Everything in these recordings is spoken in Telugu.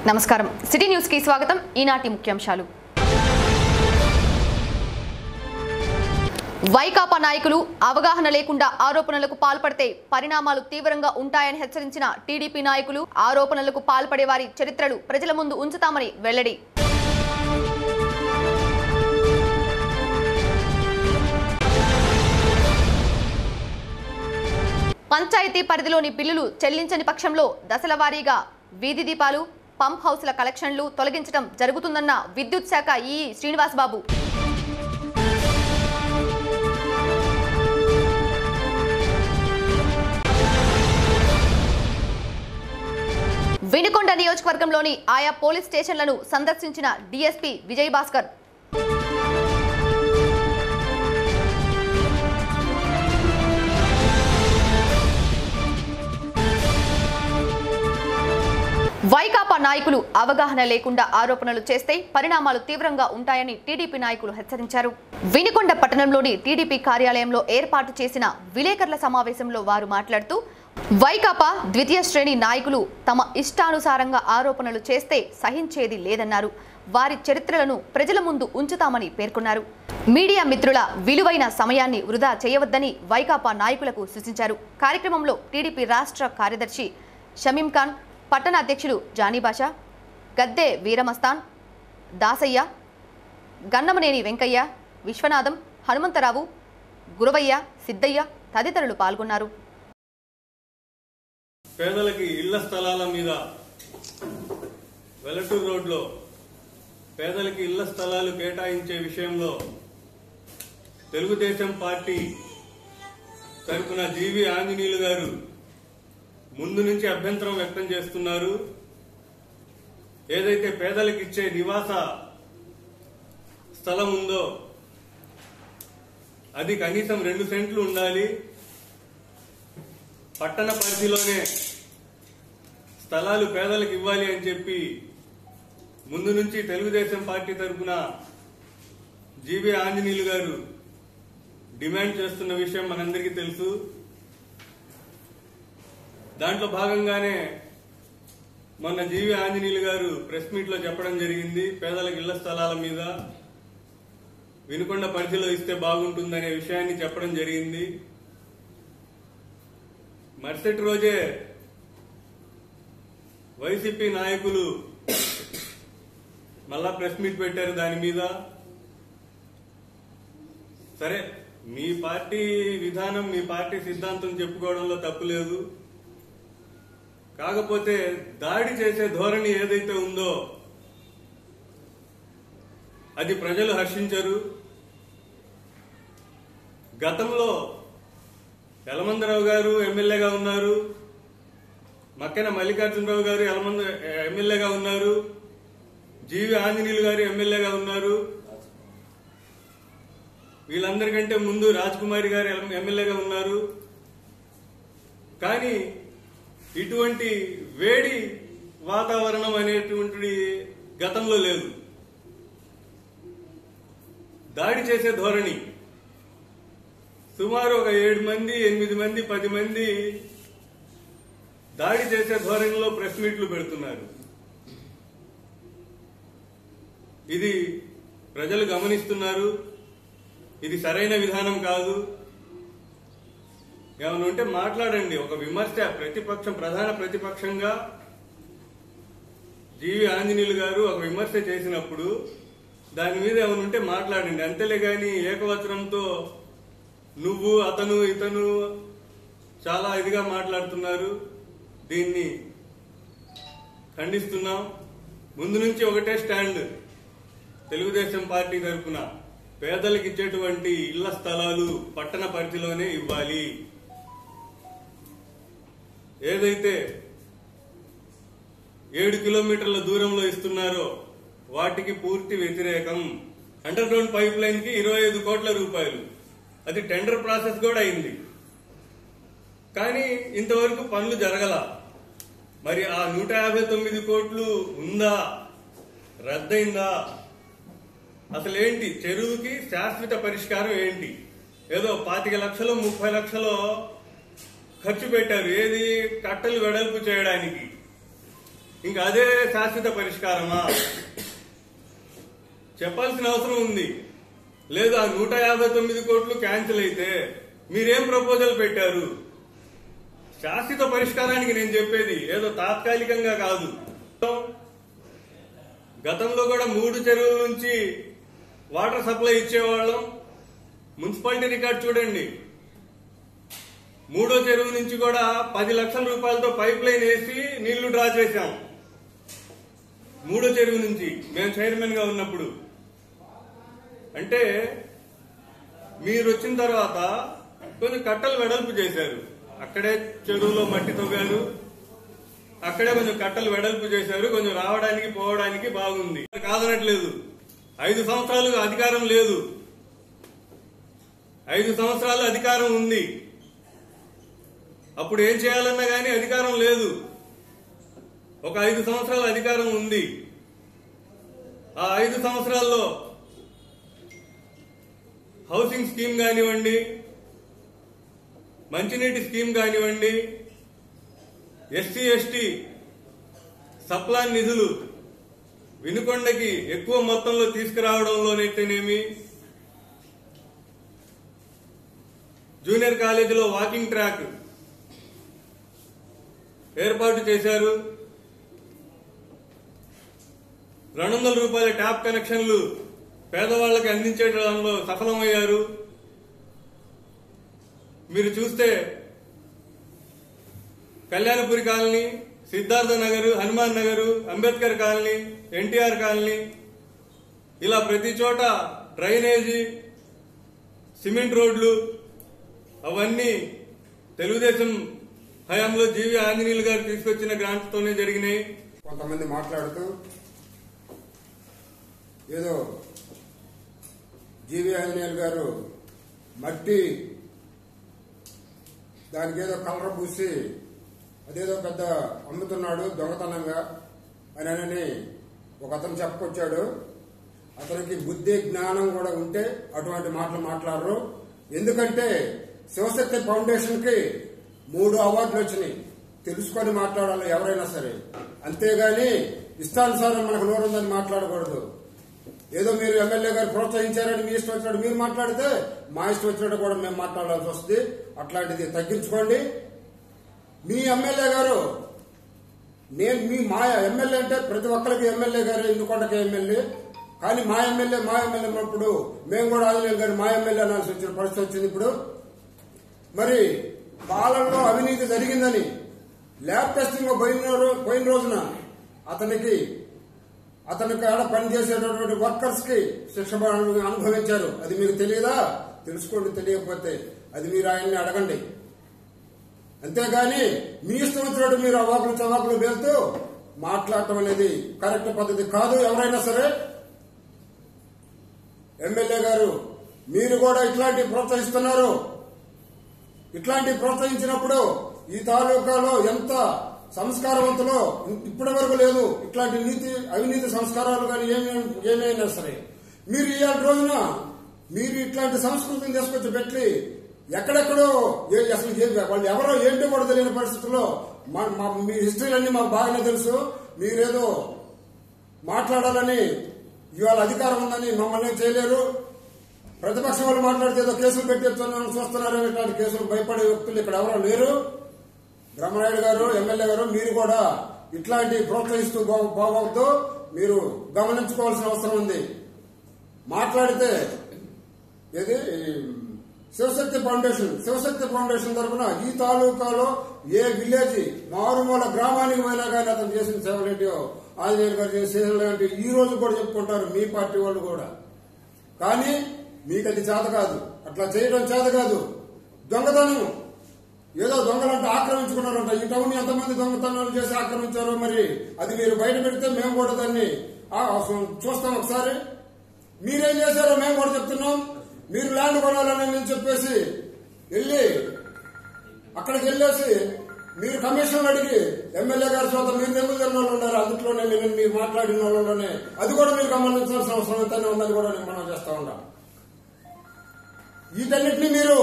నమస్కారం సిటీ న్యూస్ కి స్వాగతం ఈనాటి ముఖ్యాంశాలు వైకాపా నాయకులు అవగాహన లేకుండా ఆరోపణలకు పాల్పడితే పరిణామాలు తీవ్రంగా ఉంటాయని హెచ్చరించిన టీడీపీ నాయకులు ఆరోపణలకు పాల్పడే వారి చరిత్రలు ప్రజల ముందు ఉంచుతామని వెల్లడి పంచాయతీ పరిధిలోని బిల్లులు చెల్లించని పక్షంలో దశల వారీగా వీధి దీపాలు పంప్ హౌస్ల కలెక్షన్లు తొలగించడం జరుగుతుందన్న విద్యుత్ శాఖ ఈ శ్రీనివాస్ బాబు వినుకొండ నియోజకవర్గంలోని ఆయా పోలీస్ స్టేషన్లను సందర్శించిన డీఎస్పీ విజయ్ భాస్కర్ వైకాపా నాయకులు అవగాహన లేకుండా ఆరోపణలు చేస్తే పరిణామాలు తీవ్రంగా ఉంటాయని టీడీపీ నాయకులు హెచ్చరించారు వినుకొండ పట్టణంలోని టీడీపీ కార్యాలయంలో ఏర్పాటు చేసిన విలేకరుల సమావేశంలో వారు మాట్లాడుతూ వైకాపా ద్వితీయ శ్రేణి నాయకులు తమ ఇష్టానుసారంగా ఆరోపణలు చేస్తే సహించేది లేదన్నారు వారి చరిత్రలను ప్రజల ముందు ఉంచుతామని పేర్కొన్నారు మీడియా మిత్రుల విలువైన సమయాన్ని వృధా చేయవద్దని వైకాపా నాయకులకు సూచించారు కార్యక్రమంలో టీడీపీ రాష్ట్ర కార్యదర్శి షమీం ఖాన్ పట్టణ అధ్యక్షులు జానీ బాషా గద్దె వీరమస్తాన్ దాసయ్య గన్నమనేని వెంకయ్య విశ్వనాథం హనుమంతరావు గురవయ్య సిద్దయ్య తదితరులు పాల్గొన్నారు పేదలకి ఇళ్ల స్థలాల మీద వెలటూరు రోడ్లో పేదలకి ఇళ్ల స్థలాలు కేటాయించే విషయంలో తెలుగుదేశం పార్టీ తరపున జీవి ఆంజనేయులు గారు ముందు నుంచి అభ్యంతరం వ్యక్తం చేస్తున్నారు ఏదైతే పేదలకు ఇచ్చే నివాస స్థలం ఉందో అది కనీసం రెండు సెంట్లు ఉండాలి పట్టణ పరిధిలోనే స్థలాలు పేదలకు ఇవ్వాలి అని చెప్పి ముందు నుంచి తెలుగుదేశం పార్టీ తరఫున జీవి ఆంజనేయులు గారు డిమాండ్ చేస్తున్న విషయం మనందరికీ తెలుసు దాంట్లో భాగంగానే మొన్న జీవి ఆంజనేయులు గారు ప్రెస్ మీట్ లో చెప్పడం జరిగింది పేదలకు ఇళ్ల స్థలాల మీద వినుకొండ పరిధిలో ఇస్తే బాగుంటుందనే విషయాన్ని చెప్పడం జరిగింది మరుసటి రోజే వైసీపీ నాయకులు మళ్ళా ప్రెస్ మీట్ పెట్టారు దాని మీద సరే మీ పార్టీ విధానం మీ పార్టీ సిద్ధాంతం చెప్పుకోవడంలో తప్పు లేదు కాకపోతే దాడి చేసే ధోరణి ఏదైతే ఉందో అది ప్రజలు హర్షించరు గతంలో యలమందరావు గారు ఎమ్మెల్యేగా ఉన్నారు మక్కెన మల్లికార్జునరావు గారు యలమంద ఎమ్మెల్యేగా ఉన్నారు జీవి ఆంజనేయులు గారు ఎమ్మెల్యేగా ఉన్నారు వీళ్ళందరికంటే ముందు రాజ్ కుమారి గారు ఎమ్మెల్యేగా ఉన్నారు కానీ ఇటువంటి వేడి వాతావరణం అనేటువంటి గతంలో లేదు దాడి చేసే ధోరణి సుమారు ఒక ఏడు మంది ఎనిమిది మంది పది మంది దాడి చేసే ధోరణిలో ప్రెస్ మీట్లు పెడుతున్నారు ఇది ప్రజలు గమనిస్తున్నారు ఇది సరైన విధానం కాదు ఏమైనా ఉంటే మాట్లాడండి ఒక విమర్శ ప్రతిపక్షం ప్రధాన ప్రతిపక్షంగా జీవి ఆంజనేయులు గారు ఒక విమర్శ చేసినప్పుడు దాని మీద ఏమైనా ఉంటే మాట్లాడండి అంతేలే గాని ఏకవచనంతో నువ్వు అతను ఇతను చాలా ఇదిగా మాట్లాడుతున్నారు దీన్ని ఖండిస్తున్నాం ముందు నుంచి ఒకటే స్టాండ్ తెలుగుదేశం పార్టీ తరఫున పేదలకు ఇచ్చేటువంటి ఇళ్ల స్థలాలు పట్టణ పరిధిలోనే ఇవ్వాలి ఏదైతే ఏడు కిలోమీటర్ల దూరంలో ఇస్తున్నారో వాటికి పూర్తి వ్యతిరేకం అండర్ గ్రౌండ్ పైప్ లైన్ కి ఇరవై ఐదు కోట్ల రూపాయలు అది టెండర్ ప్రాసెస్ కూడా అయింది కానీ ఇంతవరకు పనులు జరగల మరి ఆ నూట యాభై తొమ్మిది కోట్లు ఉందా రద్దయిందా అసలు ఏంటి చెరువుకి శాశ్వత పరిష్కారం ఏంటి ఏదో పాతిక లక్షలు ముప్పై లక్షలు ఖర్చు పెట్టారు ఏది కట్టలు వెడల్పు చేయడానికి ఇంకా అదే శాశ్వత పరిష్కారమా చెప్పాల్సిన అవసరం ఉంది లేదు ఆ నూట యాభై తొమ్మిది కోట్లు క్యాన్సిల్ అయితే మీరేం ప్రపోజల్ పెట్టారు శాశ్వత పరిష్కారానికి నేను చెప్పేది ఏదో తాత్కాలికంగా కాదు గతంలో కూడా మూడు చెరువుల నుంచి వాటర్ సప్లై ఇచ్చేవాళ్ళం మున్సిపాలిటీ రికార్డ్ చూడండి మూడో చెరువు నుంచి కూడా పది లక్షల రూపాయలతో పైప్ లైన్ వేసి నీళ్లు డ్రా చేశాం మూడో చెరువు నుంచి మేము చైర్మన్ గా ఉన్నప్పుడు అంటే మీరు వచ్చిన తర్వాత కొన్ని కట్టలు వెడల్పు చేశారు అక్కడే చెరువులో మట్టి తవ్వారు అక్కడే కొంచెం కట్టలు వెడల్పు చేశారు కొంచెం రావడానికి పోవడానికి బాగుంది కాదనట్లేదు ఐదు సంవత్సరాలు అధికారం లేదు ఐదు సంవత్సరాలు అధికారం ఉంది అప్పుడు ఏం చేయాలన్నా గానీ అధికారం లేదు ఒక ఐదు సంవత్సరాల అధికారం ఉంది ఆ ఐదు సంవత్సరాల్లో హౌసింగ్ స్కీమ్ కానివ్వండి మంచినీటి స్కీమ్ కానివ్వండి ఎస్సీ ఎస్టీ సప్లాన్ నిధులు వినుకొండకి ఎక్కువ మొత్తంలో తీసుకురావడంలోనైతేనేమి జూనియర్ కాలేజీలో వాకింగ్ ట్రాక్ ఏర్పాటు చేశారు రెండు వందల రూపాయల ట్యాప్ కనెక్షన్లు పేదవాళ్ళకి అందించడంలో సఫలమయ్యారు మీరు చూస్తే Kalyanapuri colony Siddhartha Nagar Hanuman Nagar Ambedkar colony NTR colony ఇలా ప్రతి చోట డ్రైనేజీ సిమెంట్ రోడ్లు అవన్నీ తెలుగుదేశం హయాంలో జీవి ఆంజనేయులు గారు తీసుకొచ్చిన గ్రాంట్స్ తోనే జరిగినాయి కొంతమంది మాట్లాడుతూ ఏదో జీవి ఆంజనేయులు గారు మట్టి దానికి ఏదో కలర్ పూసి అదేదో పెద్ద అమ్ముతున్నాడు దొంగతనంగా అని అని ఒక అతను చెప్పుకొచ్చాడు అతనికి బుద్ధి జ్ఞానం కూడా ఉంటే అటువంటి మాటలు మాట్లాడరు ఎందుకంటే శివశక్తి ఫౌండేషన్ కి మూడు అవార్డులు వచ్చినాయి తెలుసుకొని మాట్లాడాలి ఎవరైనా సరే అంతేగాని ఇష్టానుసారం మనకు నోరుందని మాట్లాడకూడదు ఏదో మీరు ఎమ్మెల్యే గారు ప్రోత్సహించారని మీ ఇష్టం వచ్చినట్టు మీరు మాట్లాడితే మా ఇష్టం వచ్చినట్టు కూడా మేము మాట్లాడాల్సి వస్తుంది అట్లాంటిది తగ్గించుకోండి మీ ఎమ్మెల్యే గారు నేను మీ మా ఎమ్మెల్యే అంటే ప్రతి ఒక్కరికి ఎమ్మెల్యే గారు ఇందుకొండకి ఎమ్మెల్యే కానీ మా ఎమ్మెల్యే మా ఎమ్మెల్యే ఉన్నప్పుడు మేము కూడా ఆంజనేయులు గారు మా ఎమ్మెల్యే అనాల్సి వచ్చిన పరిస్థితి వచ్చింది ఇప్పుడు మరి పాలనలో అవినీతి జరిగిందని ల్యాబ్ టెస్టింగ్ పోయిన రో- పోయిన రోజున అతనికి అతనికి ఆడ పనిచేసేటటువంటి వర్కర్స్ కి శిక్ష అనుభవించారు అది మీకు తెలియదా తెలుసుకోండి తెలియకపోతే అది మీరు ఆయన్ని అడగండి అంతేగాని మీ ఇష్టం వచ్చినట్టు మీరు అవాకులు చవాకులు వెళ్తూ మాట్లాడటం అనేది కరెక్ట్ పద్ధతి కాదు ఎవరైనా సరే ఎమ్మెల్యే గారు మీరు కూడా ఇట్లాంటి ప్రోత్సహిస్తున్నారు ఇట్లాంటి ప్రోత్సహించినప్పుడు ఈ తాలూకాలో ఎంత సంస్కారవంతులో ఇప్పటి వరకు లేదు ఇట్లాంటి నీతి అవినీతి సంస్కారాలు కానీ ఏమి ఏమైనా సరే మీరు ఇవాళ రోజున మీరు ఇట్లాంటి సంస్కృతిని తీసుకొచ్చి పెట్టి ఎక్కడెక్కడో ఏ- అసలు ఏ- వాళ్ళు ఎవరో ఏంటో కూడా తెలియని పరిస్థితుల్లో మా- మా- మీ హిస్టరీలన్నీ మాకు బాగానే తెలుసు మీరేదో మాట్లాడాలని ఇవాళ అధికారం ఉందని మమ్మల్ని ఏం చేయలేరు ప్రతిపక్షం వాళ్ళు మాట్లాడితే ఏదో కేసులు పెట్టేస్తున్నాను చూస్తున్నారు ఇట్లాంటి కేసులు భయపడే వ్యక్తులు ఇక్కడ ఎవరో లేరు బ్రహ్మనాయుడు గారు ఎమ్మెల్యే గారు మీరు కూడా ఇట్లాంటి ప్రోత్సహిస్తూ పో- పోవద్దు మీరు గమనించుకోవాల్సిన అవసరం ఉంది మాట్లాడితే ఏది శివశక్తి ఫౌండేషన్ శివశక్తి ఫౌండేషన్ తరఫున ఈ తాలూకాలో ఏ విలేజ్ మారుమూల గ్రామానికి పోయినా కానీ అతను చేసిన సేవలేంటియో ఆంజనేయులు గారు చేసిన సేవలేంటి ఈ రోజు కూడా చెప్పుకుంటారు మీ పార్టీ వాళ్ళు కూడా కానీ మీకు అది చేత కాదు అట్లా చేయడం చేత కాదు దొంగతనం ఏదో దొంగలంటే ఆక్రమించుకున్నారంట ఈ టౌన్ ఎంతమంది దొంగతనాలు చేసి ఆక్రమించారో మరి అది మీరు బయట పెడితే మేము కూడా దాన్ని ఆ, చూస్తాం ఒకసారి మీరేం చేశారో మేము కూడా చెప్తున్నాం మీరు ల్యాండ్ కొనాలని నేను చెప్పేసి వెళ్ళి అక్కడికి వెళ్ళేసి మీరు కమిషన్ అడిగి ఎమ్మెల్యే గారి చోట మీరు నెమ్మది తిన్న వాళ్ళు ఉన్నారు అందులోనే నేను మీరు మాట్లాడిన వాళ్ళలోనే అది కూడా మీరు గమనించాల్సిన అవసరం ఎంతనే ఉందని కూడా నేను మనం చేస్తా ఉన్నాం వీటన్నిటిని మీరు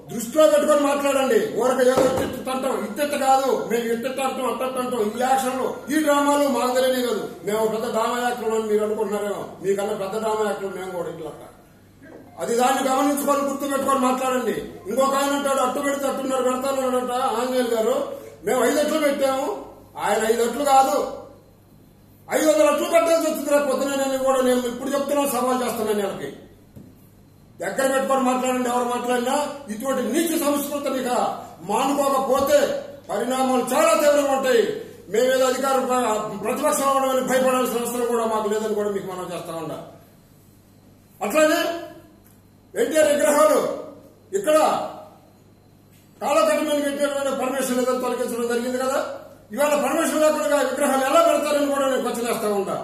దృష్టిలో పెట్టుకొని మాట్లాడండి ఊరక ఏదో ఇట్టిట్టు అంటాం ఇట్టిట్ట కాదు మేము ఇట్టిట్ట అంటాం అట్టట్టు అంటాం ఈ యాక్షన్లు ఈ డ్రామాలు మాకు తెలియదు కాదు మేము పెద్ద డ్రామా యాక్టర్లు అని మీరు అనుకుంటున్నారేమో మీకన్నా పెద్ద డ్రామా యాక్టర్లు మేము కూడా ఇట్లా అది దాన్ని గమనించుకొని గుర్తు పెట్టుకొని మాట్లాడండి ఇంకొక ఆయన అంటాడు అట్టు పెడితే అట్టున్నర పెడతానంట ఆంజనేయులు గారు మేము ఐదు అట్లు పెట్టాము ఆయన ఐదు అట్లు కాదు ఐదు వందల అట్లు పెట్టాల్సి వచ్చింది రేపు పొద్దున నేను కూడా నేను ఇప్పుడు చెప్తున్నాను సవాల్ చేస్తున్నాను వాళ్ళకి దగ్గర పెట్టుకొని మాట్లాడండి ఎవరు మాట్లాడినా ఇటువంటి నీచ సంస్కృతిని ఇక మానుకోకపోతే పరిణామాలు చాలా తీవ్రంగా ఉంటాయి మేమేదో అధికారం ప్రతిపక్షంలో ఉండమని భయపడాల్సిన అవసరం కూడా మాకు లేదని కూడా మీకు మనం చేస్తా ఉండ అట్లానే ఎన్టీఆర్ విగ్రహాలు ఇక్కడ కాలకట్టమని పెట్టినటువంటి పర్మిషన్ ఏదో తొలగించడం జరిగింది కదా ఇవాళ పర్మిషన్ లేకుండా విగ్రహాలు ఎలా పెడతారని కూడా నేను పచ్చలేస్తా ఉంటా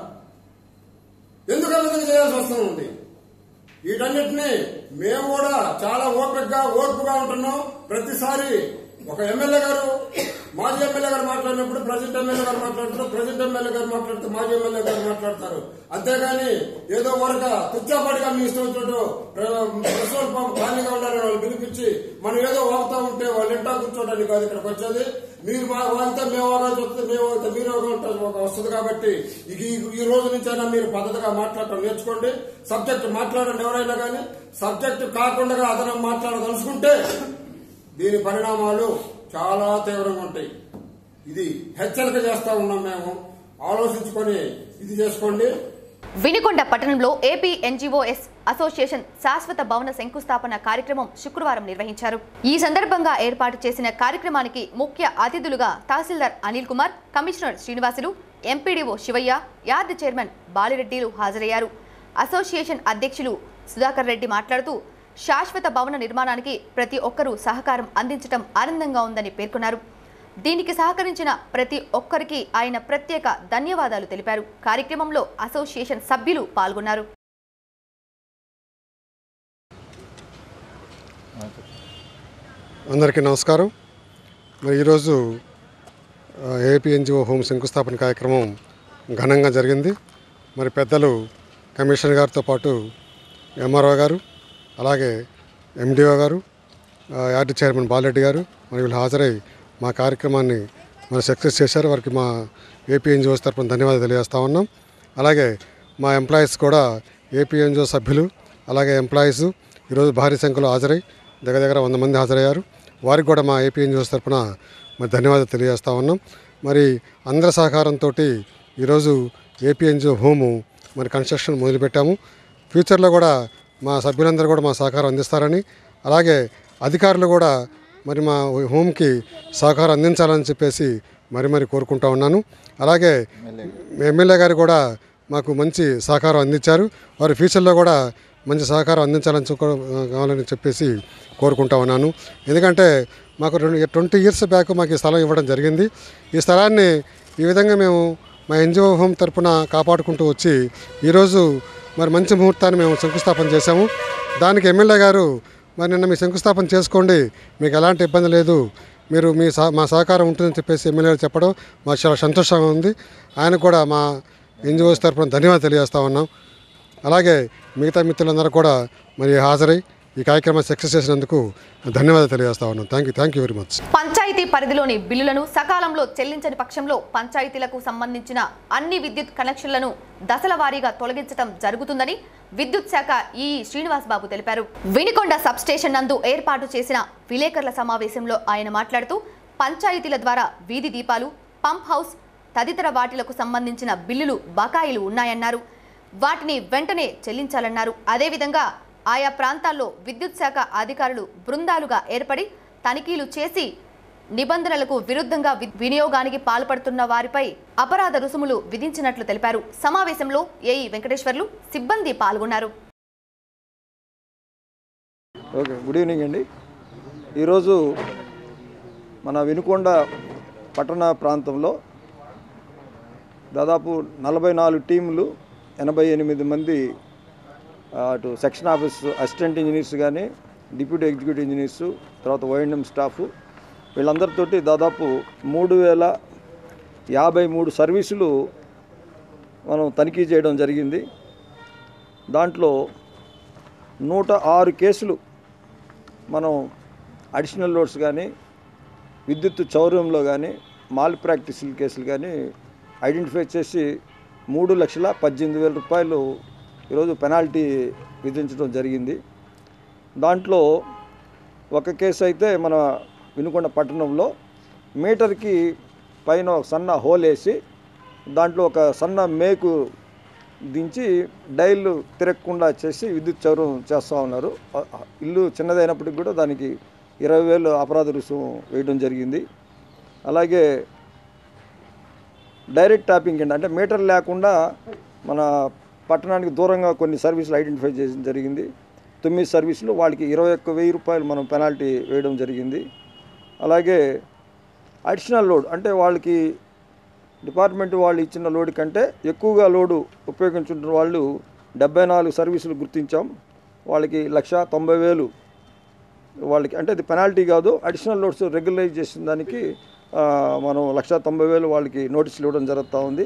ఎందుకు ఆ విధంగా చేయాల్సి వస్తూ ఉంది వీటన్నిటినీ మేము కూడా చాలా ఓపికగా ఓర్పుగా ఉంటున్నాం ప్రతిసారి ఒక ఎమ్మెల్యే గారు మాజీ ఎమ్మెల్యే గారు మాట్లాడినప్పుడు ప్రజెంట్ ఎమ్మెల్యే గారు మాట్లాడుతారు ప్రజెంట్ ఎమ్మెల్యే గారు మాట్లాడితే మాజీ ఎమ్మెల్యే గారు మాట్లాడతారు అంతేగాని ఏదో వరక తుచ్చాపాటిగా మీ ఇష్టం వచ్చినట్టు పెట్రోల్ పంప్ ఖాళీగా ఉండాలని వాళ్ళు పిలిపించి మనం ఏదో వాగుతా ఉంటే వాళ్ళు ఇంటా కూర్చోడానికి కాదు ఇక్కడికి వచ్చేది మీరు మా వాగితే మేము వాగాల్సి వస్తుంది మేము వాగితే మీరు వాగాల్సి ఒక వస్తుంది కాబట్టి ఇక ఈ- ఈ రోజు నుంచైనా మీరు పద్ధతిగా మాట్లాడటం నేర్చుకోండి సబ్జెక్ట్ మాట్లాడండి ఎవరైనా కానీ సబ్జెక్ట్ కాకుండా అదనం మాట్లాడదలుచుకుంటే దీని పరిణామాలు చాలా తీవ్రంగా ఉంటాయి ఇది హెచ్చరిక చేస్తా ఉన్నాం మేము ఆలోచించుకొని ఇది చేసుకోండి వినుకొండ పట్టణంలో ఏపీ ఎన్జీఓఎస్ అసోసియేషన్ శాశ్వత భవన శంకుస్థాపన కార్యక్రమం శుక్రవారం నిర్వహించారు ఈ సందర్భంగా ఏర్పాటు చేసిన కార్యక్రమానికి ముఖ్య అతిథులుగా tahsildar Anil Kumar commissioner Srinivasulu MPDO Sivaiah yard chairman బాలిరెడ్డిలు హాజరయ్యారు అసోసియేషన్ అధ్యక్షులు సుధాకర్ రెడ్డి మాట్లాడుతూ శాశ్వత భవన నిర్మాణానికి ప్రతి ఒక్కరూ సహకారం అందించడం ఆనందంగా ఉందని పేర్కొన్నారు దీనికి సహకరించిన ప్రతి ఒక్కరికి ఆయన ప్రత్యేక ధన్యవాదాలు తెలిపారు కార్యక్రమంలో అసోసియేషన్ సభ్యులు పాల్గొన్నారు అందరికీ నమస్కారం మరి ఈరోజు ఆ, ఏపీ ఎన్జిఓ హోమ్ శంకుస్థాపన కార్యక్రమం ఘనంగా జరిగింది మరి పెద్దలు కమిషనర్ గారితో పాటు ఎంఆర్ఓ గారు అలాగే ఎండిఓ గారు ఆ, యార్డ్ చైర్మన్ బాలరెడ్డి గారు మరి వీళ్ళు హాజరై మా కార్యక్రమాన్ని మరి సక్సెస్ చేశారు వారికి మా ఏపీ ఎన్జిఓస్ తరపున ధన్యవాదాలు తెలియజేస్తా ఉన్నాం అలాగే మా ఎంప్లాయీస్ కూడా ఏపీ ఎన్జిఓ సభ్యులు అలాగే ఎంప్లాయీస్ ఈరోజు భారీ సంఖ్యలో హాజరై దగ్గర దగ్గర వంద మంది హాజరయ్యారు వారికి కూడా మా ఏపీ ఎన్జిఓస్ తరపున మరి ధన్యవాదాలు తెలియజేస్తా ఉన్నాం మరి అందరి సహకారంతో ఈరోజు ఏపీ ఎన్జిఓ హోము మరి కన్స్ట్రక్షన్ మొదలుపెట్టాము ఫ్యూచర్లో కూడా మా సభ్యులందరూ కూడా మా సహకారం అందిస్తారని అలాగే అధికారులు కూడా మరి మా హోమ్కి సహకారం అందించాలని చెప్పేసి మరి మరి కోరుకుంటా ఉన్నాను అలాగే ఎమ్మెల్యే గారు కూడా మాకు మంచి సహకారం అందించారు వారు ఫ్యూచర్లో కూడా మంచి సహకారం అందించాలని చెప్ప- కావాలని చెప్పేసి కోరుకుంటా ఉన్నాను ఎందుకంటే మాకు రెండు ట్వంటీ ఇయర్స్ బ్యాక్ మాకు ఈ స్థలం ఇవ్వడం జరిగింది ఈ స్థలాన్ని ఈ విధంగా మేము మా ఎన్జిఓ హోమ్ తరపున కాపాడుకుంటూ వచ్చి ఈరోజు మరి మంచి ముహూర్తాన్ని మేము శంకుస్థాపన చేశాము దానికి ఎమ్మెల్యే గారు మరి నిన్న మీ శంకుస్థాపన చేసుకోండి మీకు ఎలాంటి ఇబ్బంది లేదు మీరు మీ సహ మా సహకారం ఉంటుందని చెప్పేసి ఎమ్మెల్యే గారు చెప్పడం మాకు చాలా సంతోషంగా ఉంది ఆయన కూడా మా ఎన్జిఓస్ తరపున ధన్యవాదాలు తెలియజేస్తా ఉన్నాం అలాగే మిగతా మిత్రులందరూ కూడా మరి హాజరై ఈ కార్యక్రమాన్ని సక్సెస్ చేసినందుకు ధన్యవాదాలు తెలియజేస్తా ఉన్నాం thank you thank you very much panchayat పరిధిలోని బిల్లులను సకాలంలో చెల్లించని పక్షంలో పంచాయతీలకు సంబంధించిన అన్ని విద్యుత్ కనెక్షన్లను దశల వారీగా తొలగించడం జరుగుతుందని విద్యుత్ శాఖ ఈ శ్రీనివాస్ బాబు తెలిపారు వినికొండ సబ్ స్టేషన్ నందు ఏర్పాటు చేసిన విలేకరుల సమావేశంలో ఆయన మాట్లాడుతూ పంచాయతీల ద్వారా వీధి దీపాలు పంప్ హౌస్ తదితర వాటిలకు సంబంధించిన బిల్లులు బకాయిలు ఉన్నాయన్నారు వాటిని వెంటనే చెల్లించాలన్నారు అదేవిధంగా ఆయా ప్రాంతాల్లో విద్యుత్ శాఖ అధికారులు బృందాలుగా ఏర్పడి తనిఖీలు చేసి నిబంధనలకు విరుద్ధంగా వి- వినియోగానికి పాల్పడుతున్న వారిపై అపరాధ రుసుములు విధించినట్లు తెలిపారు సమావేశంలో ఏఈ వెంకటేశ్వర్లు సిబ్బంది పాల్గొన్నారు ఓకే గుడ్ ఈవినింగ్ అండి ఈరోజు మన వినుకొండ పట్టణ ప్రాంతంలో దాదాపు నలభై నాలుగు టీంలు ఎనభై ఎనిమిది మంది ఆ, అటు సెక్షన్ ఆఫీస్ అసిస్టెంట్ ఇంజనీర్స్ కానీ డిప్యూటీ ఎగ్జిక్యూటివ్ ఇంజనీర్స్ తర్వాత వైఎంఎం స్టాఫ్ వీళ్ళందరితోటి దాదాపు మూడు వేల యాభై మూడు సర్వీసులు మనం తనిఖీ చేయడం జరిగింది దాంట్లో నూట ఆరు కేసులు మనం అడిషనల్ లోడ్స్ కానీ విద్యుత్ చౌర్యంలో కానీ మాల్ ప్రాక్టీసుల కేసులు కానీ ఐడెంటిఫై చేసి మూడు లక్షల పద్దెనిమిది వేల రూపాయలు ఈరోజు పెనాల్టీ విధించడం జరిగింది దాంట్లో ఒక కేసు అయితే మన వినుకొండ పట్టణంలో మీటర్కి పైన ఒక సన్న హోల్ వేసి దాంట్లో ఒక సన్న మేకు దించి డైల్ తిరగకుండా చేసి విద్యుత్ చౌర్యం చేస్తూ ఉన్నారు ఆ- ఆ ఇల్లు చిన్నదైనప్పటికి కూడా దానికి ఇరవై వేలు అపరాధ రుసుము వేయడం జరిగింది అలాగే డైరెక్ట్ ట్యాపింగ్ కింద అంటే మీటర్ లేకుండా మన పట్టణానికి దూరంగా కొన్ని సర్వీసులు ఐడెంటిఫై చేయడం జరిగింది తొమ్మిది సర్వీసులు వాళ్ళకి ఇరవై ఒక్క వెయ్యి రూపాయలు మనం పెనాల్టీ వేయడం జరిగింది అలాగే అడిషనల్ లోడ్ అంటే వాళ్ళకి డిపార్ట్మెంట్ వాళ్ళు ఇచ్చిన లోడ్ కంటే ఎక్కువగా లోడు ఉపయోగించుంటున్న వాళ్ళు డెబ్బై నాలుగు సర్వీసులు గుర్తించాం వాళ్ళకి లక్ష తొంభై వేలు వాళ్ళకి అంటే అది పెనాల్టీ కాదు అడిషనల్ లోడ్స్ రెగ్యులైజ్ చేసిన దానికి ఆ, మనం లక్ష తొంభై వేలు వాళ్ళకి నోటీసులు ఇవ్వడం జరుగుతూ ఉంది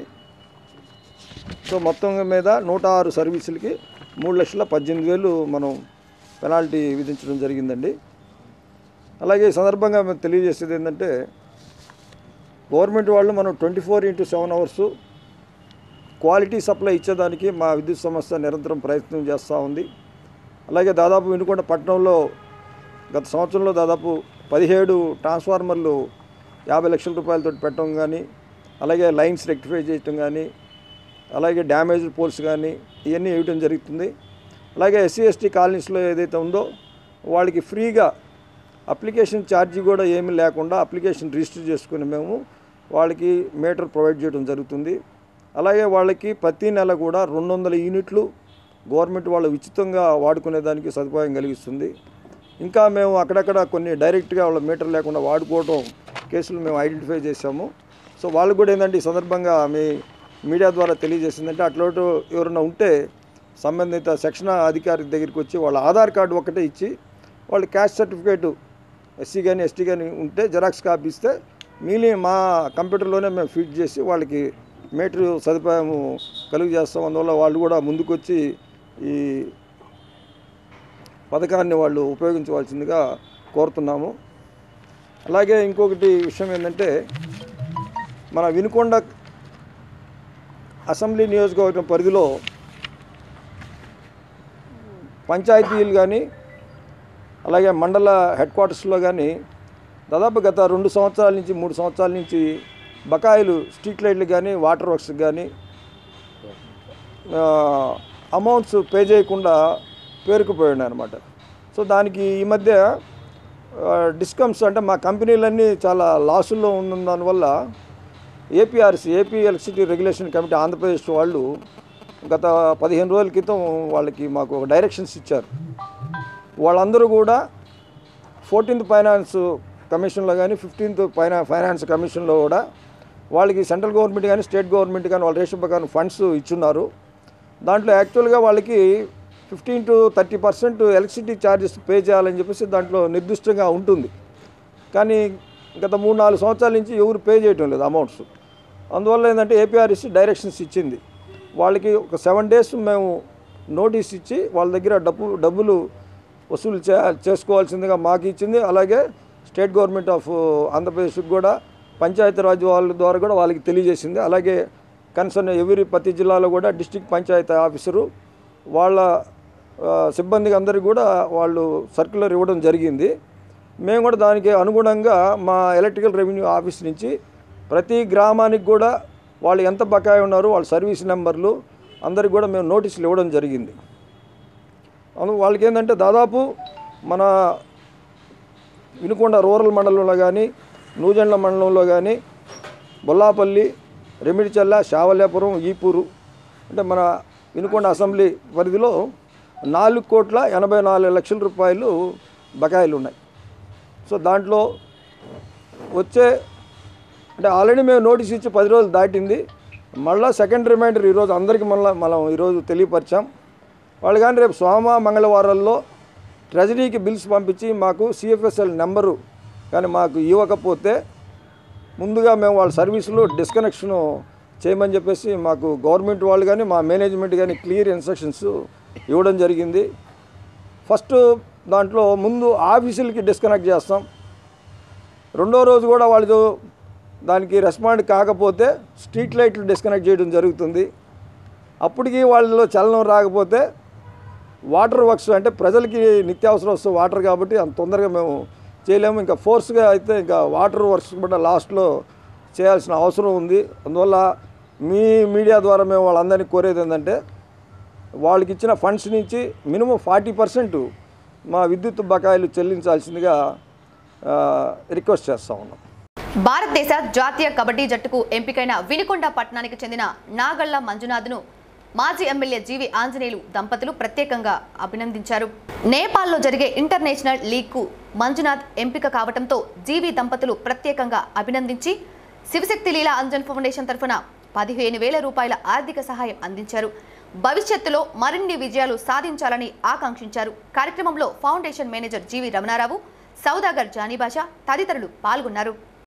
సో మొత్తం మీద నూట ఆరు సర్వీసులకి మూడు లక్షల పద్దెనిమిది వేలు మనం పెనాల్టీ విధించడం జరిగిందండి అలాగే ఈ సందర్భంగా మేము తెలియజేసేది ఏంటంటే గవర్నమెంట్ వాళ్ళు మనం twenty four into seven hours quality supply ఇచ్చేదానికి మా విద్యుత్ సంస్థ నిరంతరం ప్రయత్నం చేస్తూ ఉంది అలాగే దాదాపు వినుకొండ పట్టణంలో గత సంవత్సరంలో దాదాపు పదిహేడు ట్రాన్స్ఫార్మర్లు యాభై లక్షల రూపాయలతో పెట్టడం కానీ అలాగే లైన్స్ రెక్టిఫై చేయటం కానీ అలాగే డ్యామేజ్డ్ పోల్స్ కానీ ఇవన్నీ వేయటం జరుగుతుంది అలాగే ఎస్సీ ఎస్టీ కాలనీస్లో ఏదైతే ఉందో వాళ్ళకి ఫ్రీగా అప్లికేషన్ ఛార్జీ కూడా ఏమీ లేకుండా అప్లికేషన్ రిజిస్టర్ చేసుకుని మేము వాళ్ళకి మీటర్ ప్రొవైడ్ చేయడం జరుగుతుంది అలాగే వాళ్ళకి ప్రతి నెల కూడా రెండు వందల యూనిట్లు గవర్నమెంట్ వాళ్ళు ఉచితంగా వాడుకునేదానికి సదుపాయం కలిగిస్తుంది ఇంకా మేము అక్కడక్కడ కొన్ని డైరెక్ట్గా వాళ్ళ మీటర్ లేకుండా వాడుకోవడం కేసులు మేము ఐడెంటిఫై చేశాము సో వాళ్ళకు కూడా ఏంటంటే ఈ సందర్భంగా మీ మీడియా ద్వారా తెలియజేసిందంటే అట్లాంటి ఎవరైనా ఉంటే సంబంధిత సెక్షన్ అధికారి దగ్గరికి వచ్చి వాళ్ళ ఆధార్ కార్డు ఒకటే ఇచ్చి వాళ్ళు క్యాస్ట్ సర్టిఫికేటు ఎస్సీ కానీ ఎస్టీ కానీ ఉంటే జెరాక్స్ కాపీ ఇస్తే మిగిలిన మా కంప్యూటర్లోనే మేము ఫీడ్ చేసి వాళ్ళకి మీటర్ సదుపాయం కలుగు చేస్తాం అందువల్ల వాళ్ళు కూడా ముందుకొచ్చి ఈ పథకాన్ని వాళ్ళు ఉపయోగించవలసిందిగా కోరుతున్నాము అలాగే ఇంకొకటి విషయం ఏంటంటే మన వినుకొండ అసెంబ్లీ నియోజకవర్గం పరిధిలో పంచాయతీలు కానీ అలాగే మండల హెడ్ క్వార్టర్స్లో కానీ దాదాపు గత రెండు సంవత్సరాల నుంచి మూడు సంవత్సరాల నుంచి బకాయిలు స్ట్రీట్ లైట్లు కానీ వాటర్ వర్క్స్ కానీ అమౌంట్స్ పే చేయకుండా పేరుకుపోయి ఉన్నాయి అనమాట సో దానికి ఈ మధ్య డిస్కమ్స్ అంటే మా కంపెనీలన్నీ చాలా లాసుల్లో ఉన్న దానివల్ల APRC AP electricity regulation committee Andhra Pradesh వాళ్ళు గత పదిహేను రోజుల క్రితం వాళ్ళకి మాకు ఒక డైరెక్షన్స్ ఇచ్చారు వాళ్ళందరూ కూడా ఫోర్టీన్త్ ఫైనాన్స్ కమిషన్లో కానీ ఫిఫ్టీన్త్ ఫైనా ఫైనాన్స్ కమిషన్లో కూడా వాళ్ళకి సెంట్రల్ గవర్నమెంట్ కానీ స్టేట్ గవర్నమెంట్ కానీ వాళ్ళ రేషన్ ప్రకారం ఫండ్స్ ఇచ్చున్నారు దాంట్లో యాక్చువల్గా వాళ్ళకి fifteen to thirty percent electricity charges pay చేయాలని చెప్పేసి దాంట్లో నిర్దిష్టంగా ఉంటుంది కానీ గత మూడు నాలుగు సంవత్సరాల నుంచి ఎవరు పే చేయటం లేదు అమౌంట్స్ అందువల్ల ఏంటంటే ఏపీఆర్ఎస్ డైరెక్షన్స్ ఇచ్చింది వాళ్ళకి ఒక సెవెన్ డేస్ మేము నోటీస్ ఇచ్చి వాళ్ళ దగ్గర డబ్బు డబ్బులు వసూలు చే చేసుకోవాల్సిందిగా మాకు ఇచ్చింది అలాగే స్టేట్ గవర్నమెంట్ ఆఫ్ ఆంధ్రప్రదేశ్కి కూడా పంచాయతీరాజ్ వాళ్ళ ద్వారా కూడా వాళ్ళకి తెలియజేసింది అలాగే కన్సర్న్ ఎవరి ప్రతి జిల్లాలో కూడా డిస్టిక్ పంచాయతీ ఆఫీసరు వాళ్ళ ఆ, సిబ్బందికి అందరికీ కూడా వాళ్ళు సర్క్యులర్ ఇవ్వడం జరిగింది మేము కూడా దానికి అనుగుణంగా మా ఎలక్ట్రికల్ రెవెన్యూ ఆఫీస్ నుంచి ప్రతి గ్రామానికి కూడా వాళ్ళు ఎంత బకాయి ఉన్నారు వాళ్ళ సర్వీస్ నెంబర్లు అందరికి కూడా మేము నోటీసులు ఇవ్వడం జరిగింది అందు వాళ్ళకి ఏంటంటే దాదాపు మన వినుకొండ రూరల్ మండలంలో కానీ నూజెండ్ల మండలంలో కానీ బొల్లాపల్లి రెమిడిచల్ల శావల్యాపురం ఈపూరు అంటే మన వినుకొండ అసెంబ్లీ పరిధిలో నాలుగు కోట్ల ఎనభై నాలుగు లక్షల రూపాయలు బకాయిలు ఉన్నాయి సో దాంట్లో వచ్చే అంటే ఆల్రెడీ మేము నోటీస్ ఇచ్చి పది రోజులు దాటింది మళ్ళీ సెకండ్ రిమైండర్ ఈరోజు అందరికీ మళ్ళీ మనం ఈరోజు తెలియపరిచాం వాళ్ళు కానీ రేపు సోమ మంగళవారాల్లో ట్రెజరీకి బిల్స్ పంపించి మాకు సిఎఫ్ఎస్ఎల్ నెంబరు కానీ మాకు ఇవ్వకపోతే ముందుగా మేము వాళ్ళ సర్వీసులు డిస్కనెక్షన్ చేయమని చెప్పేసి మాకు గవర్నమెంట్ వాళ్ళు కానీ మా మేనేజ్మెంట్ కానీ క్లియర్ ఇన్స్ట్రక్షన్స్ ఇవ్వడం జరిగింది ఫస్ట్ దాంట్లో ముందు ఆఫీసులకి డిస్కనెక్ట్ చేస్తాం రెండో రోజు కూడా వాళ్ళు దానికి రెస్పాండ్ కాకపోతే స్ట్రీట్ లైట్లు డిస్కనెక్ట్ చేయడం జరుగుతుంది అప్పటికి వాళ్ళలో చలనం రాకపోతే వాటర్ వర్క్స్ అంటే ప్రజలకి నిత్యావసర వస్తువు వాటర్ కాబట్టి అంత తొందరగా మేము చేయలేము ఇంకా ఫోర్స్గా అయితే ఇంకా వాటర్ వర్క్స్ కూడా లాస్ట్లో చేయాల్సిన అవసరం ఉంది అందువల్ల మీ మీడియా ద్వారా మేము వాళ్ళందరినీ కోరేది ఏంటంటే వాళ్ళకి ఇచ్చిన ఫండ్స్ నుంచి మినిమం ఫార్టీ పర్సెంట్ మా విద్యుత్ బకాయిలు చెల్లించాల్సిందిగా ఆ, రిక్వెస్ట్ చేస్తూ ఉన్నాం భారతదేశ జాతీయ కబడ్డీ జట్టుకు ఎంపికైన వినుకొండ పట్టణానికి చెందిన నాగళ్ల మంజునాథ్ను మాజీ ఎమ్మెల్యే జీవి ఆంజనేయులు దంపతులు ప్రత్యేకంగా అభినందించారు నేపాల్లో జరిగే ఇంటర్నేషనల్ లీగ్కు మంజునాథ్ ఎంపిక కావడంతో జీవి దంపతులు ప్రత్యేకంగా అభినందించి శివశక్తి లీలా అంజన్ ఫౌండేషన్ తరఫున పదిహేను వేల రూపాయల ఆర్థిక సహాయం అందించారు భవిష్యత్తులో మరిన్ని విజయాలు సాధించాలని ఆకాంక్షించారు కార్యక్రమంలో ఫౌండేషన్ మేనేజర్ జీవి రమణారావు సౌదాగర్ జానీబాషా తదితరులు పాల్గొన్నారు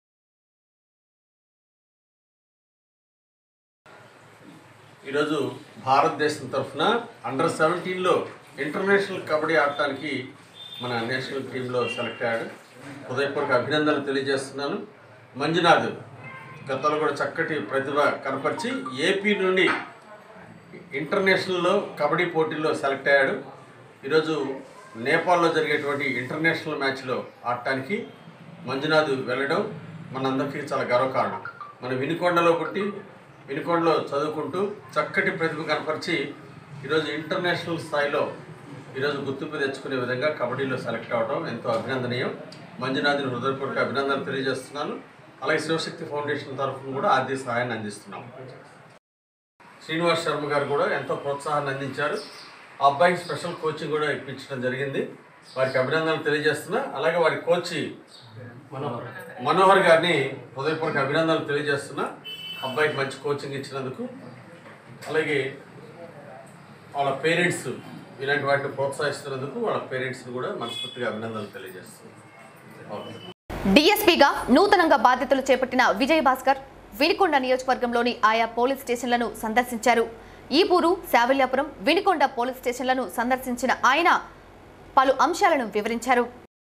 ఈరోజు భారతదేశం తరఫున అండర్ సెవెంటీన్లో ఇంటర్నేషనల్ కబడ్డీ ఆడటానికి మన నేషనల్ టీంలో సెలెక్ట్ అయ్యాడు హృదయపూర్వక అభినందనలు తెలియజేస్తున్నాను మంజునాథ్ గతంలో కూడా చక్కటి ప్రతిభ కనపరిచి ఏపీ నుండి ఇంటర్నేషనల్లో కబడ్డీ పోటీల్లో సెలెక్ట్ అయ్యాడు ఈరోజు నేపాల్లో జరిగేటువంటి ఇంటర్నేషనల్ మ్యాచ్లో ఆడటానికి మంజునాథ్ వెళ్ళడం మనందరికీ చాలా గర్వకారణం మన వినుకొండలో పుట్టి వినుకొండలో చదువుకుంటూ చక్కటి ప్రతిభ కనపరిచి ఈరోజు ఇంటర్నేషనల్ స్థాయిలో ఈరోజు గుర్తింపు తెచ్చుకునే విధంగా కబడ్డీలో సెలెక్ట్ అవ్వడం ఎంతో అభినందనీయం మంజునాథ్ని హృదయపూర్వక అభినందనలు తెలియజేస్తున్నాను అలాగే శివశక్తి ఫౌండేషన్ తరఫున కూడా ఆర్థిక సహాయాన్ని అందిస్తున్నాం శ్రీనివాస్ శర్మ గారు కూడా ఎంతో ప్రోత్సాహాన్ని అందించారు ఆ అబ్బాయికి స్పెషల్ కోచింగ్ కూడా ఇప్పించడం జరిగింది వారికి అభినందనలు తెలియజేస్తున్నా అలాగే వారి కోచ్ మనోహర్ గారిని హృదయపూర్వక అభినందనలు తెలియజేస్తున్నా అబ్బాయికి మంచి కోచింగ్ ఇచ్చినందుకు అలాగే వాళ్ళ పేరెంట్స్ ఇలాంటి వాటిని ప్రోత్సహిస్తున్నందుకు వాళ్ళ పేరెంట్స్ని కూడా మనస్ఫూర్తిగా అభినందనలు తెలియజేస్తున్నాను ఓకే డీఎస్పీగా నూతనంగా బాధ్యతలు చేపట్టిన విజయ్ భాస్కర్ వినికొండ నియోజకవర్గంలోని ఆయా పోలీస్ స్టేషన్లను సందర్శించారు ఈపూరు శావల్యాపురం వినికొండ పోలీస్ స్టేషన్లను సందర్శించిన ఆయన పలు అంశాలను వివరించారు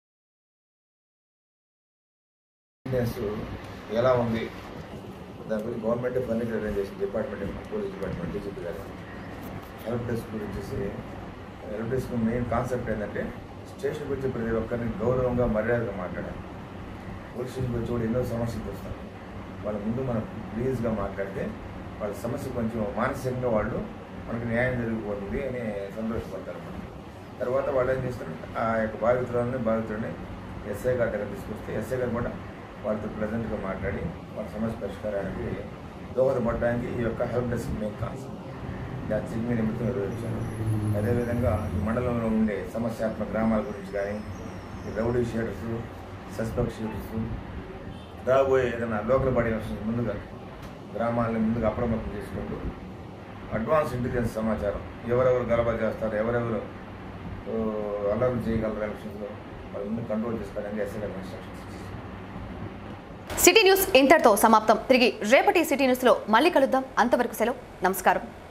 ఫిట్నెస్ ఎలా ఉంది దాని గురించి గవర్నమెంట్ ఫండింగ్ అరేంజ్ చేసింది డిపార్ట్మెంట్ పోలీస్ డిపార్ట్మెంట్ డీజీపీ గారు హెల్ప్ డెస్క్ గురించి హెల్ప్ డెస్క్ మెయిన్ కాన్సెప్ట్ ఏంటంటే స్టేషన్కి వచ్చే ప్రతి ఒక్కరిని గౌరవంగా మర్యాదగా మాట్లాడాలి పోలీస్ స్టేషన్కి వచ్చి కూడా ఎన్నో సమస్యలు వస్తాయి వాళ్ళ ముందు మనం ప్లీజ్గా మాట్లాడితే వాళ్ళ సమస్య కొంచెం మానసికంగా వాళ్ళు మనకి న్యాయం జరిగిపోతుంది అని సంతోషపడతారు మనం తర్వాత వాళ్ళు ఏం చేస్తారు ఆ యొక్క బాధితులని బాధితుడిని ఎస్ఐ గారి దగ్గర తీసుకొస్తే ఎస్ఐ గారు కూడా వాళ్ళతో ప్లెజెంట్గా మాట్లాడి వాళ్ళ సమస్య పరిష్కారానికి దోహదపడడానికి ఈ యొక్క హెల్ప్ డెస్క్ మెయిన్ కాన్సెప్ట్ దాని చిగ్మి నిమిత్తం నిర్వహించారు అదేవిధంగా ఈ మండలంలో ఉండే సమస్యాత్మక గ్రామాల గురించి కానీ ఈ రౌడీ షీటర్స్ సస్పెక్ట్ షీటర్స్ రాబోయే ఏదైనా లోకల్ బాడీ ఎలక్షన్స్ ముందుగా గ్రామాలని ముందుగా అప్రమత్తం చేసుకుంటూ అడ్వాన్స్ ఇంటెలిజెన్స్ సమాచారం ఎవరెవరు గలబా చేస్తారు ఎవరెవరు ఆ, అల్లర్లు చేయగలరు ఎలక్షన్స్లో వాళ్ళ ముందు కంట్రోల్ చేసుకోవడానికి ఎస్ఐ గారు ఇన్స్ట్రక్షన్స్ ఇచ్చేసారు సిటీ న్యూస్ ఇంతటితో సమాప్తం తిరిగి రేపటి సిటీ న్యూస్లో మళ్ళీ కలుద్దాం అంతవరకు సెలవు నమస్కారం